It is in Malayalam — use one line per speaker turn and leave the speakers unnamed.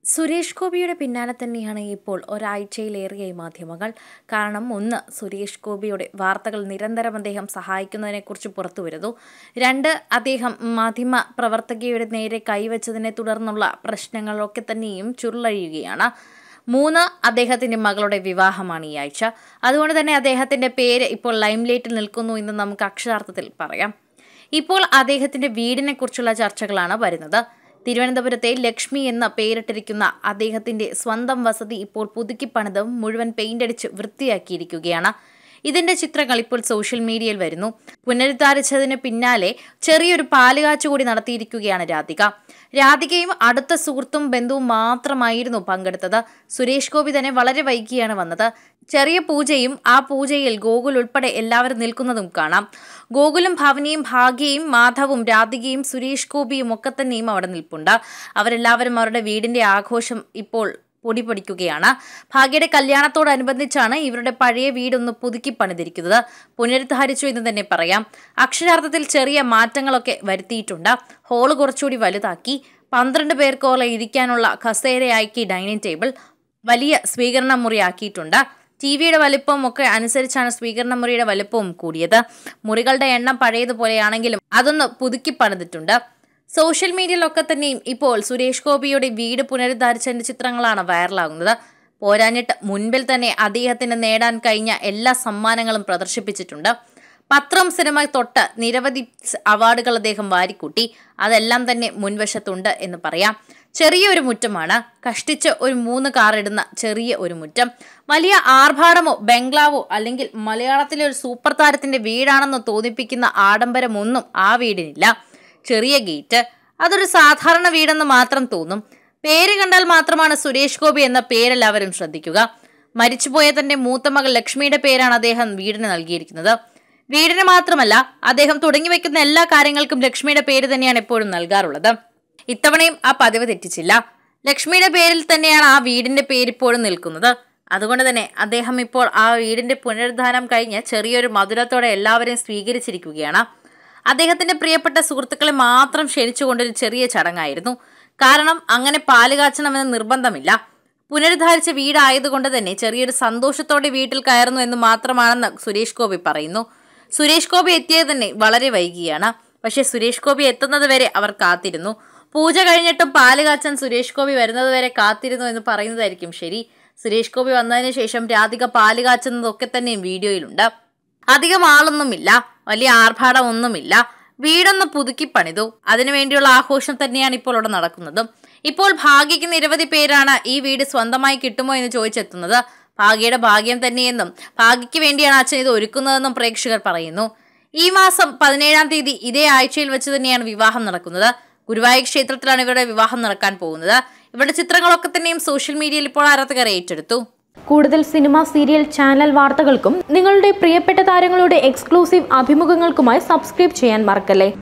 സുരേഷ് ഗോപിയുടെ പിന്നാലെ തന്നെയാണ് ഇപ്പോൾ ഒരാഴ്ചയിലേറെയായി മാധ്യമങ്ങൾ കാരണം ഒന്ന് സുരേഷ് ഗോപിയുടെ വാർത്തകൾ നിരന്തരം അദ്ദേഹം സഹായിക്കുന്നതിനെക്കുറിച്ച് പുറത്തു വരുന്നു രണ്ട് അദ്ദേഹം മാധ്യമ പ്രവർത്തകയുടെ നേരെ കൈവച്ചതിനെ തുടർന്നുള്ള പ്രശ്നങ്ങളൊക്കെ തന്നെയും ചുരുളഴിയുകയാണ് മൂന്ന് അദ്ദേഹത്തിന്റെ മകളുടെ വിവാഹമാണ് ഈ ആഴ്ച അതുകൊണ്ട് തന്നെ അദ്ദേഹത്തിന്റെ പേര് ഇപ്പോൾ ലൈംലൈറ്റിൽ നിൽക്കുന്നു എന്ന് നമുക്ക് അക്ഷരാർത്ഥത്തിൽ പറയാം ഇപ്പോൾ അദ്ദേഹത്തിന്റെ വീടിനെ കുറിച്ചുള്ള ചർച്ചകളാണ് വരുന്നത് തിരുവനന്തപുരത്തെ ലക്ഷ്മി എന്ന പേരിട്ടിരിക്കുന്ന അദ്ദേഹത്തിന്റെ സ്വന്തം വസതി ഇപ്പോൾ പുതുക്കിപ്പണിതും മുഴുവൻ പെയിന്റ് അടിച്ച് വൃത്തിയാക്കിയിരിക്കുകയാണ് ഇതിന്റെ ചിത്രങ്ങൾ ഇപ്പോൾ സോഷ്യൽ മീഡിയയിൽ വരുന്നു പുനരുദ്ധാരിച്ചതിന് പിന്നാലെ ചെറിയൊരു പാലുകാച്ചു കൂടി നടത്തിയിരിക്കുകയാണ് രാധിക രാധികയും അടുത്ത സുഹൃത്തും ബന്ധുവും മാത്രമായിരുന്നു പങ്കെടുത്തത് സുരേഷ് ഗോപി തന്നെ വളരെ വൈകിയാണ് വന്നത് ചെറിയ പൂജയും ആ പൂജയിൽ ഗോകുൽ ഉൾപ്പെടെ എല്ലാവരും നിൽക്കുന്നതും കാണാം ഗോകുലും ഭവനിയും ഭാഗ്യയും മാധവും രാധികയും സുരേഷ് ഗോപിയും ഒക്കെ തന്നെയും അവിടെ നിൽപ്പുണ്ട് അവരെല്ലാവരും അവരുടെ വീടിന്റെ ആഘോഷം ഇപ്പോൾ പൊടി പൊടിക്കുകയാണ് ഭാഗ്യയുടെ കല്യാണത്തോടനുബന്ധിച്ചാണ് ഇവരുടെ പഴയ വീടൊന്ന് പുതുക്കി പണിതിരിക്കുന്നത് പുനരുദ്ധാരിച്ചു എന്ന് തന്നെ പറയാം അക്ഷരാർത്ഥത്തിൽ ചെറിയ മാറ്റങ്ങളൊക്കെ വരുത്തിയിട്ടുണ്ട് ഹോള് കുറച്ചുകൂടി വലുതാക്കി പന്ത്രണ്ട് പേർക്കോളം ഇരിക്കാനുള്ള കസേരയാക്കി ഡൈനിങ് ടേബിൾ വലിയ സ്വീകരണ മുറിയാക്കിയിട്ടുണ്ട് ടി വിയുടെ വലിപ്പവും ഒക്കെ അനുസരിച്ചാണ് സ്വീകരണ മുറിയുടെ വലിപ്പവും കൂടിയത് മുറികളുടെ എണ്ണം പഴയതുപോലെയാണെങ്കിലും അതൊന്ന് പുതുക്കി പണിതിട്ടുണ്ട് സോഷ്യൽ മീഡിയയിലൊക്കെ തന്നെയും ഇപ്പോൾ സുരേഷ് ഗോപിയുടെ വീട് പുനരുദ്ധാരിച്ചതിന്റെ ചിത്രങ്ങളാണ് വൈറലാകുന്നത് പോരാഞ്ഞിട്ട് മുൻപിൽ തന്നെ അദ്ദേഹത്തിന് നേടാൻ കഴിഞ്ഞ എല്ലാ സമ്മാനങ്ങളും പ്രദർശിപ്പിച്ചിട്ടുണ്ട് പത്രം സിനിമ തൊട്ട് നിരവധി അവാർഡുകൾ അദ്ദേഹം വാരിക്കൂട്ടി അതെല്ലാം തന്നെ മുൻവശത്തുണ്ട് എന്ന് പറയാം ചെറിയൊരു മുറ്റമാണ് കഷ്ടിച്ച് ഒരു മൂന്ന് കാർ ഇടുന്ന ചെറിയ ഒരു മുറ്റം വലിയ ആർഭാടമോ ബംഗ്ലാവോ അല്ലെങ്കിൽ മലയാളത്തിലെ ഒരു സൂപ്പർ താരത്തിന്റെ വീടാണെന്ന് തോന്നിപ്പിക്കുന്ന ആഡംബരമൊന്നും ആ വീടിനില്ല ചെറിയ ഗേറ്റ് അതൊരു സാധാരണ വീടെന്ന് മാത്രം തോന്നും പേര് കണ്ടാൽ മാത്രമാണ് സുരേഷ് ഗോപി എന്ന പേരെല്ലാവരും ശ്രദ്ധിക്കുക മരിച്ചുപോയ തന്റെ മൂത്ത മകൾ ലക്ഷ്മിയുടെ പേരാണ് അദ്ദേഹം വീടിന് നൽകിയിരിക്കുന്നത് വീടിന് മാത്രമല്ല അദ്ദേഹം തുടങ്ങി വെക്കുന്ന എല്ലാ കാര്യങ്ങൾക്കും ലക്ഷ്മിയുടെ പേര് തന്നെയാണ് എപ്പോഴും നൽകാറുള്ളത് ഇത്തവണയും ആ പതിവ് തെറ്റിച്ചില്ല ലക്ഷ്മിയുടെ പേരിൽ തന്നെയാണ് ആ വീടിന്റെ പേര് ഇപ്പോഴും നിൽക്കുന്നത് അതുകൊണ്ട് തന്നെ അദ്ദേഹം ഇപ്പോൾ ആ വീടിന്റെ പുനരുദ്ധാനം കഴിഞ്ഞ് ചെറിയൊരു മധുരത്തോടെ എല്ലാവരെയും സ്വീകരിച്ചിരിക്കുകയാണ് അദ്ദേഹത്തിന്റെ പ്രിയപ്പെട്ട സുഹൃത്തുക്കളെ മാത്രം ക്ഷണിച്ചുകൊണ്ടൊരു ചെറിയ ചടങ്ങായിരുന്നു കാരണം അങ്ങനെ പാല് കാച്ചണമെന്ന് നിർബന്ധമില്ല പുനരുദ്ധാരിച്ച വീടായതുകൊണ്ട് തന്നെ ചെറിയൊരു സന്തോഷത്തോടെ വീട്ടിൽ കയറുന്നു എന്ന് മാത്രമാണെന്ന് സുരേഷ് ഗോപി പറയുന്നു സുരേഷ് ഗോപി എത്തിയത് തന്നെ വളരെ വൈകിയാണ് പക്ഷേ സുരേഷ് ഗോപി എത്തുന്നത് വരെ അവർ കാത്തിരുന്നു പൂജ കഴിഞ്ഞിട്ടും പാല് കാച്ചാൻ സുരേഷ് ഗോപി വരുന്നത് വരെ കാത്തിരുന്നു എന്ന് പറയുന്നതായിരിക്കും ശരി സുരേഷ് ഗോപി വന്നതിന് ശേഷം രാധിക പാല് കാച്ചുന്നതൊക്കെ തന്നെയും വീഡിയോയിലുണ്ട് അധികം ആളൊന്നുമില്ല വലിയ ആർഭാടമൊന്നുമില്ല വീടൊന്ന് പുതുക്കി പണിതു അതിനുവേണ്ടിയുള്ള ആഘോഷം തന്നെയാണ് ഇപ്പോൾ ഇവിടെ നടക്കുന്നത് ഇപ്പോൾ ഭാഗ്യയ്ക്ക് നിരവധി പേരാണ് ഈ വീട് സ്വന്തമായി കിട്ടുമോ എന്ന് ചോദിച്ചെത്തുന്നത് ഭാഗ്യയുടെ ഭാഗ്യം തന്നെയെന്നും ഭാഗ്യയ്ക്ക് വേണ്ടിയാണ് അച്ഛൻ ഇത് ഒരുക്കുന്നതെന്നും പ്രേക്ഷകർ പറയുന്നു ഈ മാസം പതിനേഴാം തീയതി ഇതേ ആഴ്ചയിൽ വെച്ച് തന്നെയാണ് വിവാഹം നടക്കുന്നത് ഗുരുവായൂർ ക്ഷേത്രത്തിലാണ് ഇവരുടെ വിവാഹം നടക്കാൻ പോകുന്നത് ഇവരുടെ ചിത്രങ്ങളൊക്കെ തന്നെയും സോഷ്യൽ മീഡിയയിൽ ഇപ്പോൾ ആരാധകർ ഏറ്റെടുത്തു
കൂടുതൽ സിനിമ സീരിയൽ ചാനൽ വാർത്തകൾക്കും നിങ്ങളുടെ പ്രിയപ്പെട്ട താരങ്ങളുടെ എക്സ്ക്ലൂസീവ് അഭിമുഖങ്ങൾക്കുമായി സബ്സ്ക്രൈബ് ചെയ്യാൻ മറക്കല്ലേ